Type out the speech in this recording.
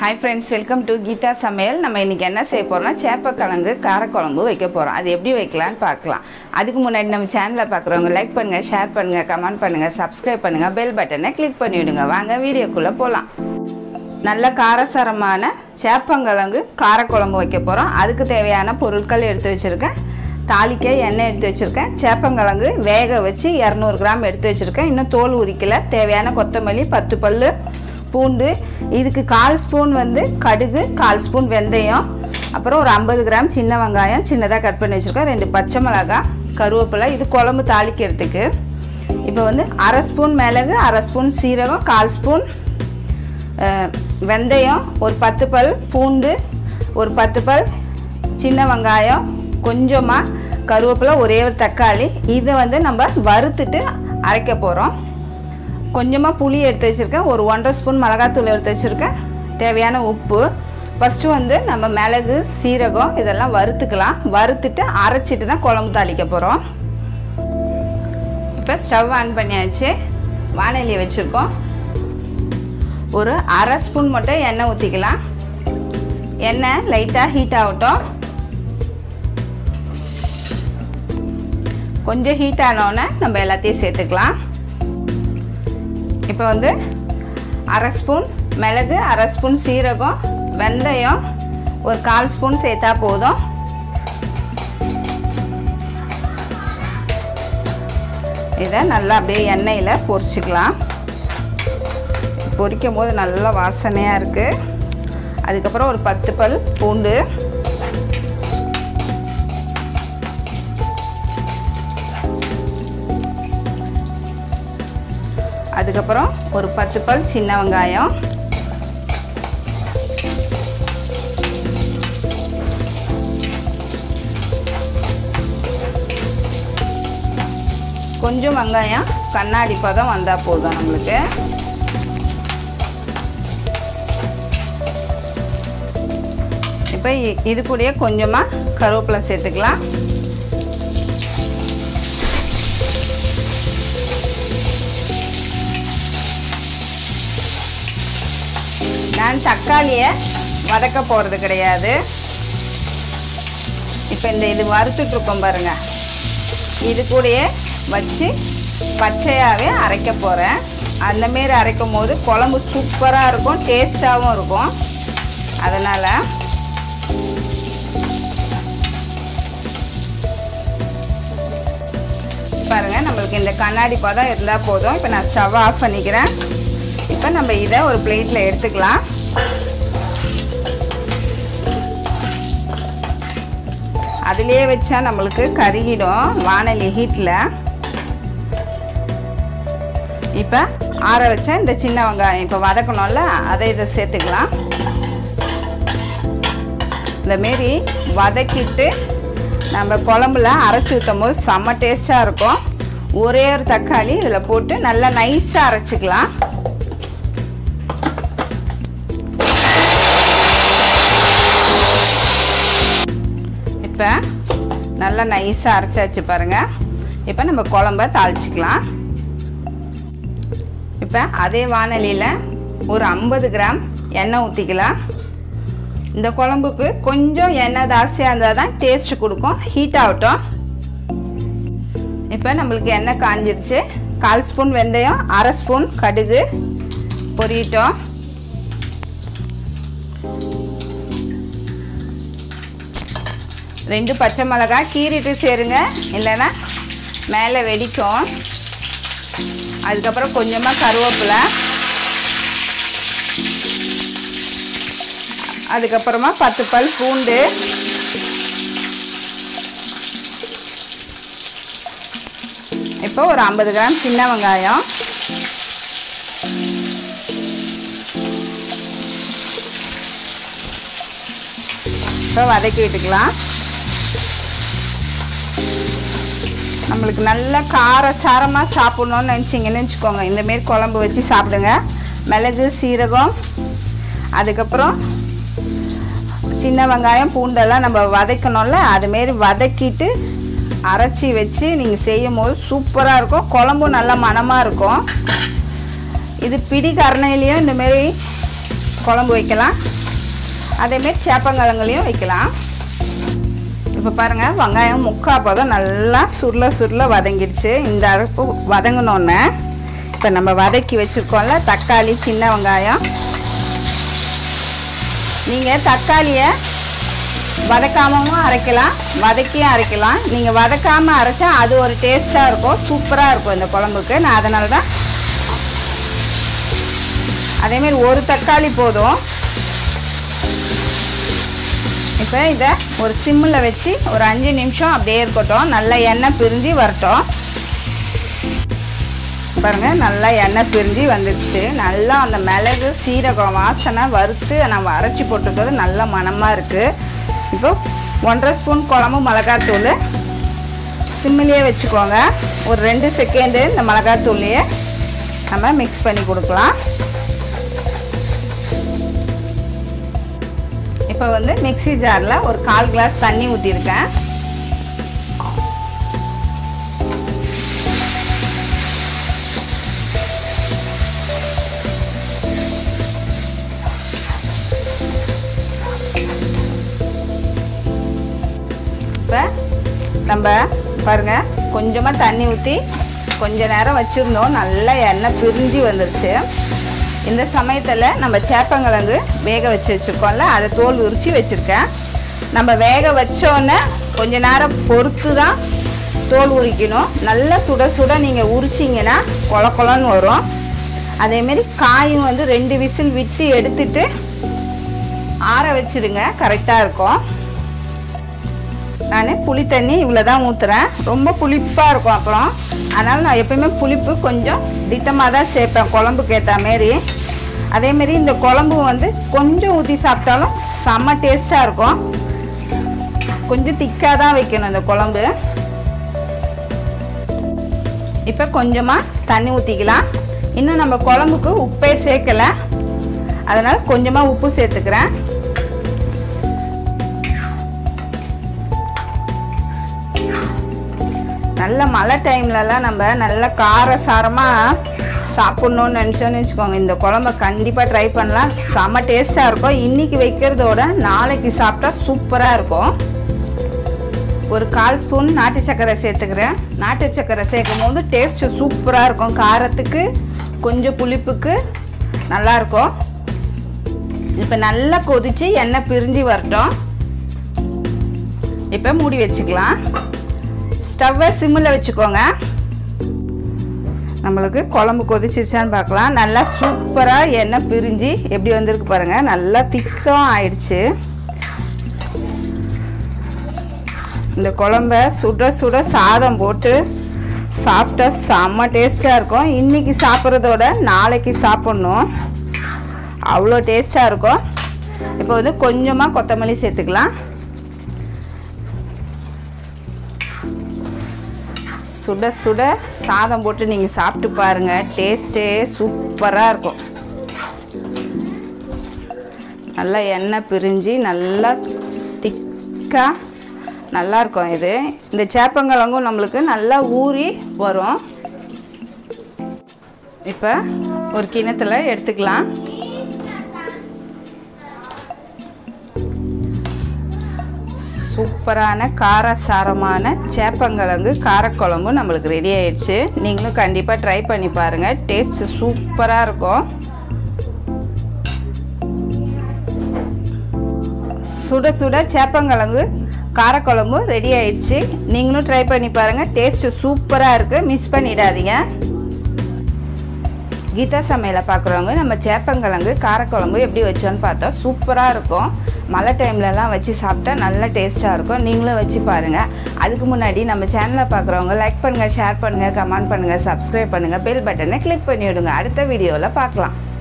hi friends welcome to Geetha Samayal நம்ம இன்றைக்கி என்ன செய்ய போகிறோம்னா சேப்பக்கிழங்கு காரக்குழம்பு வைக்க போகிறோம் அது எப்படி வைக்கலான்னு பார்க்கலாம் அதுக்கு முன்னாடி நம்ம சேனலை பார்க்குறவங்க லைக் பண்ணுங்கள் ஷேர் பண்ணுங்கள் கமெண்ட் பண்ணுங்கள் சப்ஸ்கிரைப் பண்ணுங்கள் பெல் பட்டனை கிளிக் பண்ணிவிடுங்க வாங்க வீடியோக்குள்ளே போகலாம் நல்ல காரசாரமான சேப்பங்கிழங்கு காரக்குழம்பு வைக்க போகிறோம் அதுக்கு தேவையான பொருட்கள் எடுத்து வச்சுருக்கேன் தாளிக்க எண்ணெய் எடுத்து வச்சுருக்கேன் சேப்பங்கிழங்கு வேக வச்சு இரநூறு கிராம் எடுத்து வச்சுருக்கேன் இன்னும் தோல் உரிக்கல தேவையான கொத்தமல்லி பத்து பல் பூண்டு இதுக்கு கால் ஸ்பூன் வந்து கடுகு கால் ஸ்பூன் வெந்தயம் அப்புறம் ஒரு ஐம்பது கிராம் சின்ன வெங்காயம் சின்னதாக கட் பண்ணி வச்சுருக்கேன் ரெண்டு பச்சை மிளகாய் கருவேப்பிலை இது குழம்பு தாளிக்கிறதுக்கு இப்போ வந்து அரை ஸ்பூன் மிளகு அரை ஸ்பூன் சீரகம் கால் ஸ்பூன் அஹ், வெந்தயம் ஒரு பத்து பல் பூண்டு ஒரு பத்து பல் சின்ன வெங்காயம் கொஞ்சமாக கருவேப்பிலை ஒரே ஒரு தக்காளி இதை வந்து நம்ம வறுத்துட்டு அரைக்க போகிறோம் கொஞ்சமாக புளி எடுத்து வச்சுருக்கேன் ஒரு ஒன்றரை ஸ்பூன் மிளகாத்தூள் எடுத்து வச்சுருக்கேன் தேவையான உப்பு ஃபஸ்ட்டு வந்து நம்ம மிளகு சீரகம் இதெல்லாம் வறுத்துக்கலாம் வறுத்துட்டு அரைச்சிட்டு தான் குழம்பு தாளிக்க போகிறோம் இப்போ ஸ்டவ் ஆன் பண்ணியாச்சு வானொலி வச்சுருக்கோம் ஒரு அரை ஸ்பூன் மட்டும் எண்ணெய் ஊற்றிக்கலாம் எண்ணெய் லைட்டாக ஹீட் ஆகட்டும் கொஞ்சம் ஹீட் ஆனோடனே நம்ம எல்லாத்தையும் சேர்த்துக்கலாம் இப்போ வந்து அரை ஸ்பூன் மிளகு அரை ஸ்பூன் சீரகம் வெந்தயம் ஒரு கால் ஸ்பூன் சேர்த்தா போதும் இதை நல்லா அப்படியே எண்ணெயில் பொரிச்சுக்கலாம் பொரிக்கும் போது நல்லா வாசனையாக இருக்குது அதுக்கப்புறம் ஒரு பத்து பல் பூண்டு அதுக்கப்புறம் ஒரு பத்து பல் சின்ன வெங்காயம் கொஞ்சம் வெங்காயம் கண்ணாடி பதம் வந்தால் போதும் நம்மளுக்கு இப்போ இ- இது கூடயே கொஞ்சமாக கருவேப்பிலை சேர்த்துக்கலாம் நான் தக்காளியை வதக்க போகிறது கிடையாது இப்போ இந்த இது வறுத்துட்டு இருக்கோம் பாருங்க இது கூடயே வச்சு பச்சையாகவே அரைக்க போகிறேன் அந்தமாரி அரைக்கும் போது குழம்பு சூப்பராக இருக்கும் டேஸ்டாகவும் இருக்கும் அதனால் பாருங்க நம்மளுக்கு இந்த கண்ணாடி பதம் இருந்தால் போதும் இப்போ நான் ஸ்டவ் ஆஃப் பண்ணிக்கிறேன் இப்போ நம்ம இதை ஒரு பிளேட்டில் எடுத்துக்கலாம் அதிலே வச்சா நம்மளுக்கு கருகிடும் வானொலி ஹீட்டில் இப்போ ஆற வச்ச இந்த சின்ன வெங்காயம் இப்போ வதக்கணும்ல அதை இதை சேர்த்துக்கலாம் இந்த மாரி வதக்கிட்டு நம்ம குழம்புல அரைச்சி ஊற்றும் போது செம்ம டேஸ்ட்டாக இருக்கும் ஒரே ஒரு தக்காளி இதில் போட்டு நல்லா நைஸாக அரைச்சிக்கலாம் இப்போ நல்லா நைஸாக அரைச்சாச்சு பாருங்க இப்போ நம்ம குழம்ப தாளிச்சிக்கலாம் இப்போ அதே வானலியில் ஒரு ஐம்பது கிராம் எண்ணெய் ஊற்றிக்கலாம் இந்த குழம்புக்கு கொஞ்சம் எண்ணெய் ஜாஸ்தியாக இருந்தால் தான் டேஸ்ட் கொடுக்கும் ஹீட் ஆகட்டும் இப்போ நம்மளுக்கு எண்ணெய் காஞ்சிருச்சு கால் ஸ்பூன் வெந்தயம் அரை ஸ்பூன் கடுகு பொரியட்டும் ரெண்டு பச்சை மிளகாய் கீறிட்டு சேருங்க இல்லைன்னா மேலே வெடிக்கும் அதுக்கப்புறம் கொஞ்சமாக கருவேப்பிலை அதுக்கப்புறமா பத்து பல் பூண்டு இப்போ ஒரு ஐம்பது கிராம் சின்ன வெங்காயம் இப்போ வதக்கி விட்டுக்கலாம் நம்மளுக்கு நல்ல கார சாரமாக சாப்பிட்ணுன்னு நினச்சிங்கன்னு வச்சுக்கோங்க இந்தமாரி குழம்பு வச்சு சாப்பிடுங்க மிளகு சீரகம் அதுக்கப்புறம் சின்ன வெங்காயம் பூண்டெல்லாம் நம்ம வதக்கணும்ல அதுமாரி வதக்கிட்டு அரைச்சி வச்சு நீங்கள் செய்யும் போது சூப்பராக இருக்கும் குழம்பும் நல்ல மணமாக இருக்கும் இது பிடி கரணையிலையும் இந்தமாரி குழம்பு வைக்கலாம் அதேமாரி சேப்பங்கிழங்குலையும் வைக்கலாம் இப்போ பாருங்கள் வெங்காயம் முக்கால் பதம் நல்லா சுருள சுருள வதங்கிடுச்சு இந்த அளவுக்கு வதங்கினோன்னே இப்போ நம்ம வதக்கி வச்சுருக்கோம்ல தக்காளி சின்ன வெங்காயம் நீங்கள் தக்காளியை வதக்காமவும் அரைக்கலாம் வதக்கியும் அரைக்கலாம் நீங்கள் வதக்காமல் அரைச்சா அது ஒரு டேஸ்ட்டாக இருக்கும் சூப்பராக இருக்கும் இந்த குழம்புக்கு நான் அதனால தான் அதேமாரி ஒரு தக்காளி போதும் இப்போ இதை ஒரு சிம்மில் வச்சு ஒரு அஞ்சு நிமிஷம் அப்படியே இருக்கட்டும் நல்லா எண்ணெய் பிரிஞ்சு வரட்டும் பாருங்கள் நல்லா எண்ணெய் பிரிஞ்சு வந்துடுச்சு நல்லா அந்த மிளகு சீரகம் வாசனை வறுத்து நம்ம அரைச்சி போட்டுக்கிறது நல்ல மணமாக இருக்குது இப்போ ஒன்றரை ஸ்பூன் குழம்பு மிளகாத்தூள் சிம்மிலேயே வச்சுக்கோங்க ஒரு ரெண்டு செகண்டு இந்த மிளகாத்தூள்லையே நம்ம மிக்ஸ் பண்ணி கொடுக்கலாம் இப்போ வந்து மிக்சி ஜாரில் ஒரு கால் கிளாஸ் தண்ணி ஊற்றிருக்கேன் இப்போ நம்ம பாருங்கள் கொஞ்சமாக தண்ணி ஊற்றி கொஞ்ச நேரம் வச்சுருந்தோம் நல்லா எண்ணெய் பிரிஞ்சு வந்துருச்சு இந்த சமயத்தில் நம்ம சேப்பங்கிழங்கு வேக வச்சு வச்சுருக்கோம்ல அதை தோல் உரித்து வச்சுருக்கேன் நம்ம வேக வச்சோன்னே கொஞ்ச நேரம் பொறுத்து தான் தோல் உரிக்கணும் நல்லா சுட சுட நீங்கள் உரிச்சிங்கன்னா கொல கொலன்னு வரும் அதேமாரி காயும் வந்து ரெண்டு விசில் விட்டு எடுத்துட்டு ஆற வச்சிருங்க கரெக்டாக இருக்கும் நான் புளி தண்ணி இவ்வளோ தான் ஊற்றுறேன் ரொம்ப புளிப்பாக இருக்கும் அப்புறம் அதனால் நான் எப்பயுமே புளிப்பு கொஞ்சம் திட்டமாக தான் சேர்ப்பேன் குழம்புக்கு ஏற்ற மாரி அதேமாரி இந்த குழம்பு வந்து கொஞ்சம் ஊற்றி சாப்பிட்டாலும் செம்ம டேஸ்ட்டாக இருக்கும் கொஞ்சம் திக்காக தான் வைக்கணும் இந்த குழம்பு இப்போ கொஞ்சமாக தண்ணி ஊற்றிக்கலாம் இன்னும் நம்ம குழம்புக்கு உப்பே சேர்க்கலை அதனால் கொஞ்சமாக உப்பு சேர்த்துக்கிறேன் நல்ல மழை டைம்லலாம் நம்ம நல்ல காரசாரமாக சாப்பிட்ணுன்னு நினச்சோன்னு வச்சுக்கோங்க இந்த குழம்ப கண்டிப்பாக ட்ரை பண்ணலாம் செம்ம டேஸ்ட்டாக இருக்கும் இன்றைக்கி வைக்கிறதோட நாளைக்கு சாப்பிட்டா சூப்பராக இருக்கும் ஒரு கால் ஸ்பூன் நாட்டு சர்க்கரை சேர்த்துக்கிறேன் நாட்டு சர்க்கரை சேர்க்கும் போது டேஸ்ட்டு சூப்பராக இருக்கும் காரத்துக்கு கொஞ்சம் புளிப்புக்கு நல்லாயிருக்கும் இப்போ நல்லா கொதித்து எண்ணெய் பிரிஞ்சு வரட்டும் இப்போ மூடி வச்சுக்கலாம் ஸ்டவ்வை சிம்மில் வச்சுக்கோங்க நம்மளுக்கு குழம்பு கொதிச்சிருச்சான்னு பார்க்கலாம் நல்லா சூப்பராக எண்ணெய் பிரிஞ்சு எப்படி வந்திருக்கு பாருங்கள் நல்லா திக்கம் ஆயிடுச்சு இந்த குழம்ப சுட சுட சாதம் போட்டு சாப்பிட்டா செம்ம டேஸ்ட்டாக இருக்கும் இன்றைக்கி சாப்பிட்றதோட நாளைக்கு சாப்பிட்ணும் அவ்வளோ டேஸ்ட்டாக இருக்கும் இப்போ வந்து கொஞ்சமாக கொத்தமல்லி சேர்த்துக்கலாம் சுட சுட சாதம் போட்டு நீங்கள் சாப்பிட்டு பாருங்கள் டேஸ்ட்டே சூப்பராக இருக்கும் நல்லா எண்ணெய் பிரிஞ்சு நல்லா திக்காக நல்லாயிருக்கும் இது இந்த சேப்பங்கிழங்கும் நம்மளுக்கு நல்லா ஊறி வரும் இப்போ ஒரு கிணத்துல எடுத்துக்கலாம் சூப்பரான காரசாரமான சேப்பங்கிழங்கு காரக்குழம்பு நம்மளுக்கு ரெடி ஆயிடுச்சு நீங்களும் கண்டிப்பாக ட்ரை பண்ணி பாருங்கள் டேஸ்ட் சூப்பராக இருக்கும் சுட சுட சேப்பங்கிழங்கு காரக்குழம்பு ரெடி ஆயிடுச்சு நீங்களும் ட்ரை பண்ணி பாருங்கள் டேஸ்ட் சூப்பராக இருக்குது மிஸ் பண்ணிடாதீங்க கீதா சமையலை பார்க்குறவங்க நம்ம சேப்பங்கிழங்கு காரக்குழம்பு எப்படி வச்சோன்னு பார்த்தா சூப்பராக இருக்கும் மழை டைம்லலாம் வச்சு சாப்பிட்டா நல்ல டேஸ்ட்டாக இருக்கும் நீங்களும் வச்சு பாருங்கள் அதுக்கு முன்னாடி நம்ம சேனலை பார்க்குறவங்க லைக் பண்ணுங்கள் ஷேர் பண்ணுங்கள் கமெண்ட் பண்ணுங்கள் சப்ஸ்கிரைப் பண்ணுங்கள் பெல் பட்டனை கிளிக் பண்ணி விடுங்க அடுத்த வீடியோவில் பார்க்கலாம்